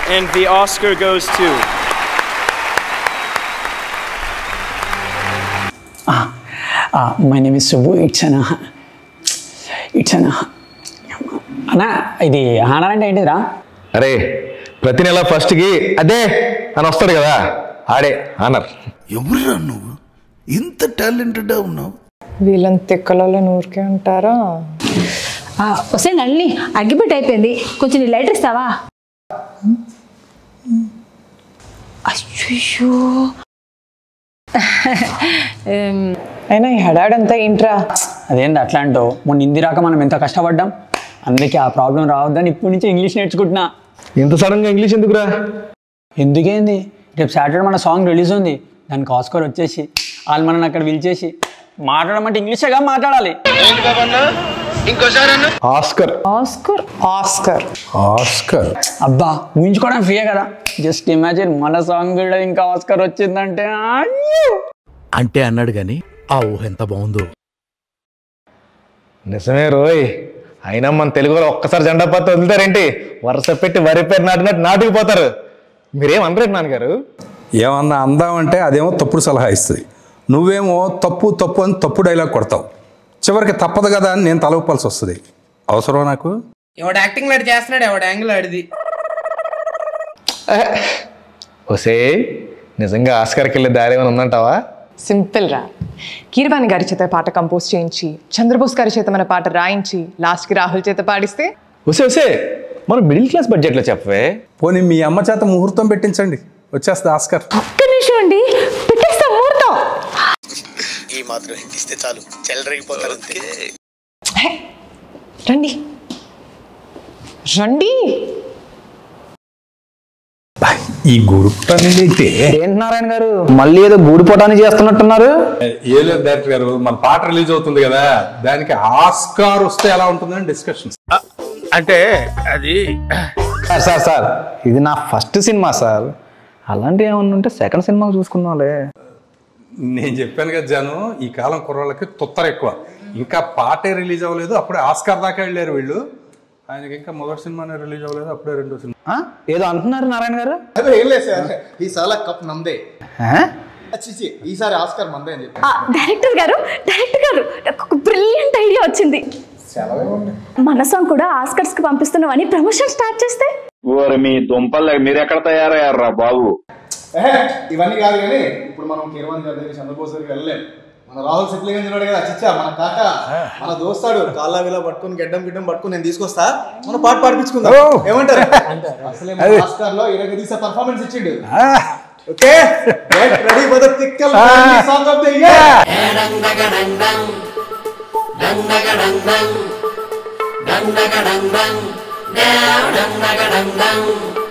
And the Oscar goes to. My name is Subbu it's an it's an అన్నా ఇది honour అంటే ఏంటిదిరా అరే ప్రతి నెల ఫస్ట్కి అదే అని వస్తాడు కదా ఆడే ఆనర్ ఎవరురా నువ్వు ఇంత టాలెంటెడ్ ఉన్నావు వీళ్ళని తిక్కలలో ఊరికే ఉంటారా వస్తే నల్లి అగ్గిపెట్టి అయిపోయింది కొంచెం నీ లైటర్ ఇస్తావా అయ్యో అయినా ఈ హడాడంతా ఏంట్రా అదేంది అట్లా అంటావు మొన్న హిందీ రాక మనం ఎంత కష్టపడ్డాం అందుకే ఆ ప్రాబ్లం రావద్దని ఇప్పటి నుంచి ఇంగ్లీష్ నేర్చుకుంటున్నా ఇంత సడన్గా ఇంగ్లీష్ ఎందుకురా ఎందుకేంది రేపు సాటర్డే మన సాంగ్ రిలీజ్ ఉంది దానికి ఆస్కర్ వచ్చేసి వాళ్ళు మనల్ని అక్కడ పిలిచేసి మాట్లాడమంటే ఇంగ్లీషేగా మాట్లాడాలి ఆస్కర్ ఆస్కర్ ఆస్కర్ ఆస్కర్ అబ్బా ఊహించుకోవడం ఫ్రీయే కదా జస్ట్ ఇమాజిన్ మన సాంగ్ కూడా ఇంకా ఆస్కర్ వచ్చిందంటే అయ్యో! అంటే అన్నాడు గాని ఆ ఊహ ఎంత బాగుందో నిజమే రోయ్ అయినా మన తెలుగులో ఒక్కసారి జెండా పత్తి వదులుతారేంటి వరుస పెట్టి వరి పేరు నాటినట్టు నాటుకుపోతారు మీరేం అనరేంటి నాన్నగారు ఏమన్నా అందామంటే అదేమో తప్పుడు సలహా ఇస్తుంది నువ్వేమో తప్పు తప్పు అని తప్పు డైలాగ్ కొడతావు చివరికి తప్పదు కదా అని నేను తలవపాల్సి వస్తుంది అవసరం నాకు ఎవడు యాక్టింగ్ లాడి చేస్తున్నాడు ఎవడు యాంగిల్ ఆడిది ఒసే నిజంగా ఆస్కర్కి వెళ్ళే దారి ఏమైనా ఉందంటావా సింపుల్ రా కీరవాణి గారి చేత పాట కంపోజ్ చేయించి చంద్రబోస్ గారి చేత మన పాట రాయించి లాస్ట్కి రాహుల్ చేత పాడిస్తే ఒసే ఒసే మనం మిడిల్ క్లాస్ బడ్జెట్లో చెప్పవే పోనీ మీ అమ్మ చేత ముహూర్తం పెట్టించండి వచ్చేస్తుంది ఆస్కర్ ఒక్క నిమిషం అండి పెట్టేస్తా ముహూర్తం ఈ మాత్రం హింట్ ఇస్తే చాలు చెల్లరగిపోతారు అంతే హే, రండి రండి ఈ గురుపు అనేది అయితే ఏంటి నారాయణ గారు మళ్ళీ ఏదో గూడిపోటాన్ని చేస్తున్నట్టున్నారు ఏ లేదు డైరెక్టర్ గారు మన పాట రిలీజ్ అవుతుంది కదా దానికి ఆస్కార్ వస్తే ఎలా ఉంటుందని డిస్కషన్ అంటే అది సార్ సార్ సార్ ఇది నా ఫస్ట్ సినిమా సార్ అలాంటివి ఏమన్నా ఉంటే సెకండ్ సినిమా చూసుకుందాంలే నేను చెప్పాను కదా జాను ఈ కాలం కుర్రాళ్ళకి తొత్తర ఎక్కువ ఇంకా పాటే రిలీజ్ అవ్వలేదు అప్పుడే ఆస్కార్ దాకా వెళ్ళారు వీళ్ళు ఆయనకి ఇంకా మొదటి సినిమానే రిలీజ్ అవ్వలేదు అప్పుడే రెండో సినిమా ఆ? ఏదో అంటున్నారు నారాయణ గారు ఏం లేదు సార్ ఈసారి కప్ నమ్దే చిచి ఈసారి ఆస్కార్ మందే అని చెప్పి ఆ, డైరెక్టర్ గారు డైరెక్టర్ గారు నాకు ఒక బ్రిలియంట్ ఐడియా వచ్చింది మన సాంగ్ కూడా ఆస్కర్స్ కి పంపిస్తున్నామని ప్రమోషన్ స్టార్ట్ చేస్తే ఓరి మీ దుంపలు మీరు ఎక్కడ తయారయ్యారా బాబు ఏహే, ఇవన్నీ కాదు కానీ ఇప్పుడు మనం కిరవన్ గారి దగ్గర చంద్రబోస్ దగ్గరికి వెళ్ళలేం మన రాహుల్ సిప్లింగ్ ఉన్నాడు కదా చిచ్చా మన కాక మన దోస్తాడు కాళ్ళ విలా పట్టుకుని గడ్డం గిడ్డం పట్టుకుని నేను తీసుకొస్తా మన పాట పాడిపించుకుందాం ఏమంటారు అసలే మన ఆస్కార్ లో ఇరవై తీసే పర్ఫార్మెన్స్ ఇచ్చిండు ఓకే రెడీ ఫర్ ద తిక్కల్ song of the year dung